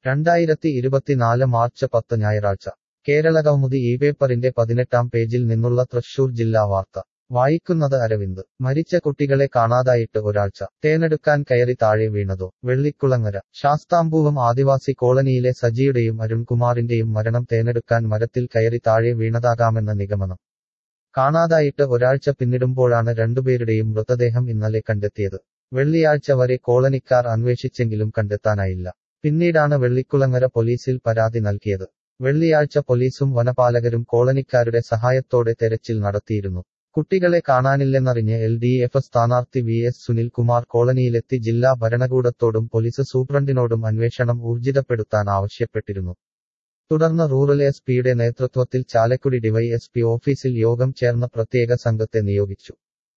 രണ്ടായിരത്തി ഇരുപത്തിനാല് മാർച്ച് പത്ത് ഞായറാഴ്ച കേരളകൗമുദി ഈ പേപ്പറിന്റെ പതിനെട്ടാം പേജിൽ നിന്നുള്ള തൃശൂർ ജില്ലാ വാർത്ത വായിക്കുന്നത് അരവിന്ദ് മരിച്ച കുട്ടികളെ കാണാതായിട്ട് ഒരാഴ്ച തേനെടുക്കാൻ കയറി താഴെ വീണതോ വെള്ളിക്കുളങ്ങര ശാസ്താംബൂവം ആദിവാസി കോളനിയിലെ സജിയുടെയും അരുൺകുമാറിന്റെയും മരണം തേനെടുക്കാൻ മരത്തിൽ കയറി താഴെ വീണതാകാമെന്ന നിഗമനം കാണാതായിട്ട് ഒരാഴ്ച പിന്നിടുമ്പോഴാണ് രണ്ടുപേരുടെയും മൃതദേഹം ഇന്നലെ കണ്ടെത്തിയത് വെള്ളിയാഴ്ച വരെ കോളനിക്കാർ അന്വേഷിച്ചെങ്കിലും കണ്ടെത്താനായില്ല പിന്നീടാണ് വെള്ളിക്കുളങ്ങര പോലീസിൽ പരാതി നൽകിയത് വെള്ളിയാഴ്ച പോലീസും വനപാലകരും കോളനിക്കാരുടെ സഹായത്തോടെ തെരച്ചിൽ നടത്തിയിരുന്നു കുട്ടികളെ കാണാനില്ലെന്നറിഞ്ഞ് എൽ ഡി എഫ് സ്ഥാനാർത്ഥി വി എസ് സുനിൽകുമാർ കോളനിയിലെത്തി ജില്ലാ ഭരണകൂടത്തോടും പോലീസ് സൂപ്രണ്ടിനോടും അന്വേഷണം ഊർജിതപ്പെടുത്താൻ ആവശ്യപ്പെട്ടിരുന്നു തുടർന്ന് റൂറൽ എസ് പിയുടെ നേതൃത്വത്തിൽ ചാലക്കുടി ഡിവൈഎസ്പി ഓഫീസിൽ യോഗം ചേർന്ന പ്രത്യേക സംഘത്തെ നിയോഗിച്ചു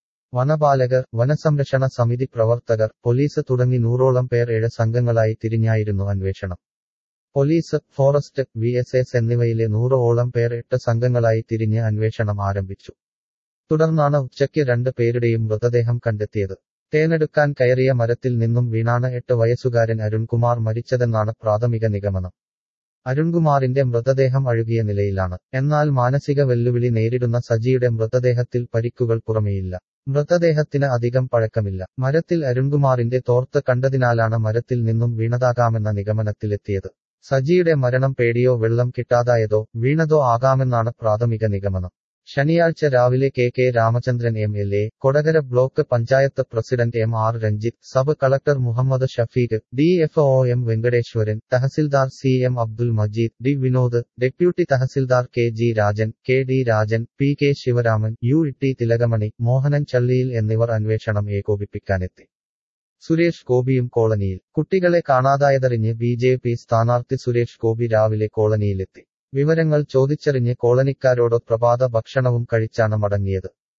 വനപാലകർ വനസംരക്ഷണ സമിതി പ്രവർത്തകർ പോലീസ് തുടങ്ങി നൂറോളം പേർ ഏഴ് സംഘങ്ങളായി തിരിഞ്ഞായിരുന്നു അന്വേഷണം police forest V S S എന്നിവയിലെ നൂറോളം പേർ എട്ട് സംഘങ്ങളായി തിരിഞ്ഞ് അന്വേഷണം ആരംഭിച്ചു തുടർന്നാണ് ഉച്ചയ്ക്ക് രണ്ട് പേരുടെയും മൃതദേഹം കണ്ടെത്തിയത് തേനെടുക്കാൻ കയറിയ മരത്തിൽ നിന്നും വീണാണ് എട്ട് വയസ്സുകാരൻ അരുൺകുമാർ മരിച്ചതെന്നാണ് പ്രാഥമിക നിഗമനം അരുൺകുമാറിന്റെ മൃതദേഹം അഴുകിയ നിലയിലാണ് എന്നാൽ മാനസിക വെല്ലുവിളി നേരിടുന്ന സജിയുടെ മൃതദേഹത്തിൽ പരിക്കുകൾ പുറമേയില്ല മൃതദേഹത്തിന് അധികം പഴക്കമില്ല മരത്തിൽ അരുൺകുമാറിന്റെ തോർത്ത് കണ്ടതിനാലാണ് മരത്തിൽ നിന്നും വീണതാകാമെന്ന നിഗമനത്തിലെത്തിയത് സജിയുടെ മരണം പേടിയോ വെള്ളം കിട്ടാതായതോ വീണതോ ആകാമെന്നാണ് പ്രാഥമിക നിഗമനം ശനിയാഴ്ച രാവിലെ K K Ramachandran M L A Kodakara block panchayat president M R Ranjith sub collector Muhammad Shafeeq D F O M Venkateswaran tahsildar C M Abdul Majeed D Vinod deputy tahsildar K G Rajan K D Rajan P K Sivaraman U T Thilakamani Mohanan Challiyil എന്നിവർ അന്വേഷണം ഏകോപിപ്പിക്കാനെത്തി സുരേഷ് ഗോപിയും കോളനിയിൽ കുട്ടികളെ കാണാതായതറിഞ്ഞ് ബി ജെ പി സ്ഥാനാർത്ഥി സുരേഷ് ഗോപി രാവിലെ കോളനിയിലെത്തി വിവരങ്ങൾ ചോദിച്ചറിഞ്ഞ് കോളനിക്കാരോട് പ്രഭാത ഭക്ഷണവും കഴിച്ചാണ് മടങ്ങിയത്